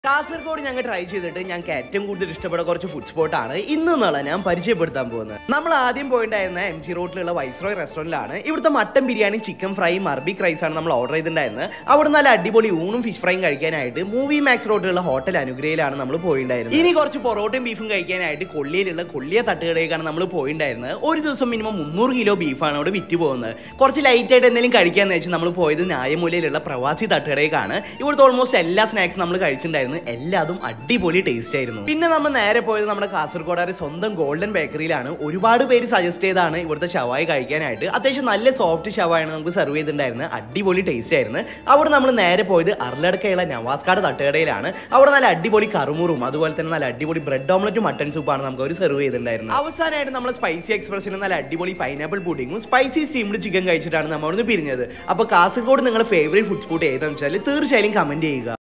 കാസർഗോഡ് ഞങ്ങൾ ട്രൈ ചെയ്തിട്ട് ഞങ്ങൾക്ക് ഏറ്റവും കൂടുതൽ ഇഷ്ടപ്പെട്ട കുറച്ച് ഫുഡ് സ്പോട്ടാണ് ഇന്ന് എന്നുള്ള ഞാൻ പരിചയപ്പെടുത്താൻ പോകുന്നത് നമ്മൾ ആദ്യം പോയിട്ടുണ്ടായിരുന്ന എം ജി റോഡിലുള്ള വൈസ്രോയ് റെസ്റ്റോറൻറ്റിലാണ് ഇവിടുത്തെ മട്ടൻ ബിരിയാണി ചിക്കൻ ഫ്രൈയും അറബിക് റൈസ് ആണ് നമ്മൾ ഓർഡർ ചെയ്തിട്ടുണ്ടായിരുന്നത് അവിടെ നല്ല അടിപൊളി ഊണും ഫിഷ് ഫ്രൈയും കഴിക്കാനായിട്ട് മൂവി മാക്സ് റോഡിലുള്ള ഹോട്ടൽ അനുഗ്രഹയിലാണ് നമ്മൾ പോയിട്ടുണ്ടായിരുന്നത് ഇനി കുറച്ച് പൊറോട്ടയും ബീഫും കഴിക്കാനായിട്ട് കൊള്ളിയിലുള്ള കൊള്ളിയ തട്ടുകടയിലേക്കാണ് നമ്മൾ പോയിട്ടുണ്ടായിരുന്നത് ഒരു ദിവസം മിനിമം മുന്നൂറ് കിലോ ബീഫാണ് അവിടെ വിറ്റ് പോകുന്നത് കുറച്ച് ലൈറ്റ് ആയിട്ട് എന്തെങ്കിലും കഴിക്കാന്ന് വെച്ചാൽ നമ്മൾ പോയത് ന്യായമൂലയിലുള്ള പ്രവാസി തട്ടുകടയിലേക്കാണ് ഇവിടുത്തെ ഓൾമോസ്റ്റ് എല്ലാ സ്നാക്സും നമ്മൾ കഴിച്ചിട്ടുണ്ടായിരുന്നു എല്ലാതും അടിപൊളി ടേസ്റ്റ് ആയിരുന്നു പിന്നെ നമ്മൾ നേരെ പോയത് നമ്മുടെ കാസർഗോഡാരെ സ്വന്തം ഗോൾഡൻ ബേക്കറിയിലാണ് ഒരുപാട് പേര് സജസ്റ്റ് ചെയ്താണ് ഇവിടുത്തെ ഷവായി കഴിക്കാനായിട്ട് അത്യാവശ്യം നല്ല സോഫ്റ്റ് ഷവായാണ് നമുക്ക് സെർവ് ചെയ്തിട്ടുണ്ടായിരുന്നത് അടിപൊളി ടേസ്റ്റ് ആയിരുന്നു അവിടെ നമ്മൾ നേരെ പോയത് അർലടക്കയുള്ള നവാസ്കാട് തട്ടുകടയിലാണ് അവിടെ നല്ല അടിപൊളി കറുമുറും അതുപോലെ തന്നെ നല്ല അടിപൊളി ബ്രെഡ് ഓംലറ്റും മട്ടൺ സൂപ്പാണ് നമുക്ക് അവർ സെർവ് ചെയ്തിട്ടുണ്ടായിരുന്നത് അവസാനമായിട്ട് നമ്മൾ സ്പൈസി എക്സ്പ്രസിന് നല്ല അടിപൊളി പൈനാപ്പിൾ പുഡിങ്ങും സ്പൈസി സ്റ്റീംഡ് ചിക്കൻ കഴിച്ചിട്ടാണ് നമ്മൾ അവിടുന്ന് പിരിഞ്ഞത് അപ്പോൾ കാസർഗോഡ് നിങ്ങളുടെ ഫേവറേറ്റ് ഫുഡ് സ്പോട്ട് ഏതാണെന്ന് വെച്ചാൽ തീർച്ചയായും കമന്റ് ചെയ്യുക